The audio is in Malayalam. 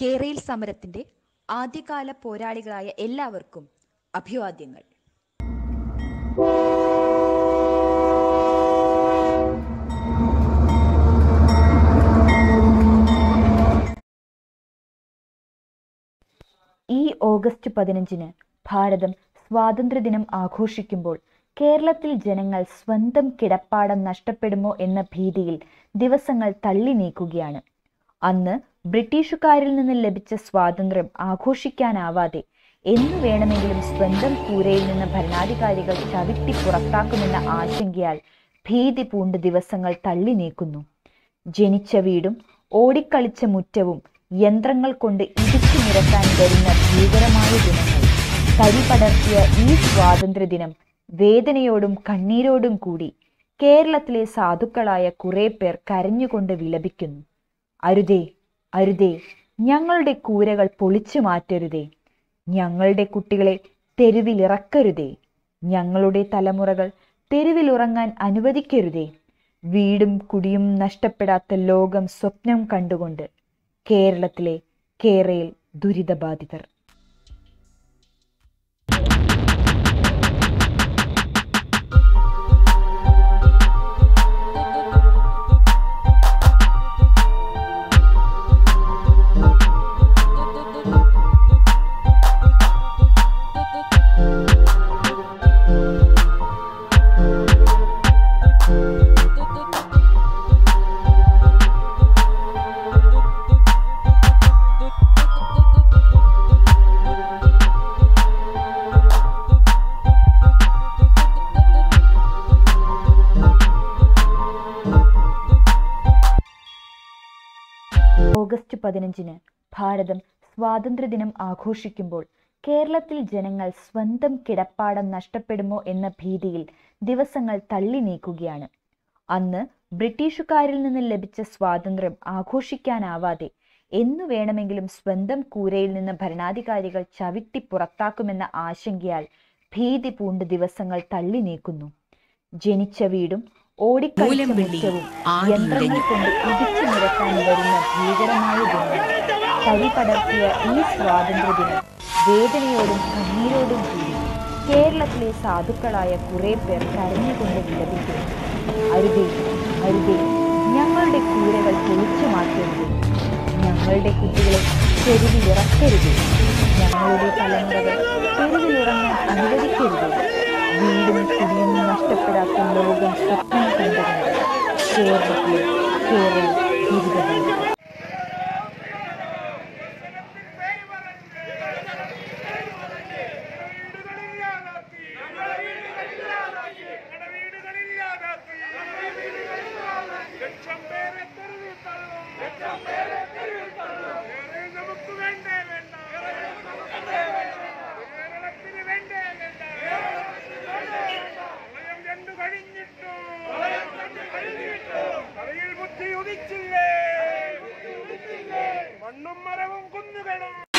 കേരയിൽ സമരത്തിന്റെ ആദ്യകാല പോരാളികളായ എല്ലാവർക്കും അഭിവാദ്യങ്ങൾ ഈ ഓഗസ്റ്റ് പതിനഞ്ചിന് ഭാരതം സ്വാതന്ത്ര്യദിനം ആഘോഷിക്കുമ്പോൾ കേരളത്തിൽ ജനങ്ങൾ സ്വന്തം കിടപ്പാടം നഷ്ടപ്പെടുമോ എന്ന ഭീതിയിൽ ദിവസങ്ങൾ തള്ളി നീക്കുകയാണ് അന്ന് ബ്രിട്ടീഷുകാരിൽ നിന്ന് ലഭിച്ച സ്വാതന്ത്ര്യം ആഘോഷിക്കാനാവാതെ എന്നു വേണമെങ്കിലും സ്വന്തം കൂരയിൽ നിന്ന് ഭരണാധികാരികൾ ചവിട്ടി പുറത്താക്കുമെന്ന ആശങ്കയാൽ ഭീതി പൂണ്ട് ദിവസങ്ങൾ തള്ളി നീക്കുന്നു ജനിച്ച വീടും ഓടിക്കളിച്ച മുറ്റവും യന്ത്രങ്ങൾ കൊണ്ട് ഇടിച്ചു നിരത്താൻ വരുന്ന ഭീകരമായ ദിനങ്ങൾ കരി പടർത്തിയ ഈ സ്വാതന്ത്ര്യദിനം വേദനയോടും കണ്ണീരോടും കൂടി കേരളത്തിലെ സാധുക്കളായ കുറെ പേർ കരഞ്ഞുകൊണ്ട് വിലപിക്കുന്നു അരുതേ അരുതേ ഞങ്ങളുടെ കൂരകൾ പൊളിച്ചു മാറ്റരുതേ ഞങ്ങളുടെ കുട്ടികളെ തെരുവിലിറക്കരുതേ ഞങ്ങളുടെ തലമുറകൾ തെരുവിലുറങ്ങാൻ അനുവദിക്കരുതേ വീടും കുടിയും നഷ്ടപ്പെടാത്ത ലോകം സ്വപ്നം കണ്ടുകൊണ്ട് കേരളത്തിലെ കേരയിൽ ദുരിതബാധിതർ ഓഗസ്റ്റ് പതിനഞ്ചിന് ഭാരതം സ്വാതന്ത്ര്യദിനം ആഘോഷിക്കുമ്പോൾ കേരളത്തിൽ ജനങ്ങൾ സ്വന്തം കിടപ്പാടം നഷ്ടപ്പെടുമോ എന്ന ഭീതിയിൽ ദിവസങ്ങൾ തള്ളി നീക്കുകയാണ് അന്ന് ബ്രിട്ടീഷുകാരിൽ നിന്ന് ലഭിച്ച സ്വാതന്ത്ര്യം ആഘോഷിക്കാനാവാതെ എന്നു വേണമെങ്കിലും സ്വന്തം കൂരയിൽ നിന്ന് ഭരണാധികാരികൾ ചവിട്ടി പുറത്താക്കുമെന്ന ആശങ്കയാൽ ഭീതി പൂണ്ട് ദിവസങ്ങൾ തള്ളി നീക്കുന്നു ജനിച്ച വീടും ഓടിക്കളിച്ച മൂലംവെള്ളി മുറ്റവും ആടിയുലഞ്ഞു. യന്ത്രങ്ങൾ കൊണ്ട് ഇടിച്ചു നിരത്താൻ വരുന്ന ഭീകരമായ ദിനങ്ങൾ കരി പടർത്തിയ ഈ സ്വാതന്ത്ര്യദിനം വേദനയോടും കണ്ണീരോടും കൂടി കേരളത്തിലെ സാധുക്കളായ കുറെ പേർ കരഞ്ഞുകൊണ്ട് വിലപിക്കുന്നു അരുതേ അരുതേ ഞങ്ങളുടെ കൂരകൾ പൊളിച്ചു മാറ്റരുത് ഞങ്ങളുടെ കുട്ടികളെ തെരുവിലിറക്കരുത് ഞങ്ങളുടെ തലമുറകൾ തെരുവിലിറങ്ങാൻ അനുവദിക്കരുത് വീടും കുടിയും നഷ്ടപ്പെടാത്ത ലോകം സ്വപ്നം കണ്ടുകൊണ്ട് കേരളത്തിലെ കേരള ദുരിതബാധിതർ ലക്ഷം പേരെ തെരുവിൽ തള്ളും ലക്ഷം പേരെ തെരുവിൽ തള്ളും നമുക്ക് വേണ്ടേ വേണ്ട കേരളത്തിന് വേണ്ടേ വേണ്ട പ്രളയം കണ്ടു കഴിഞ്ഞിട്ടു തലയിൽ ബുദ്ധി ഉദിച്ചില്ലേ മണ്ണും മരവും കുന്നുകളും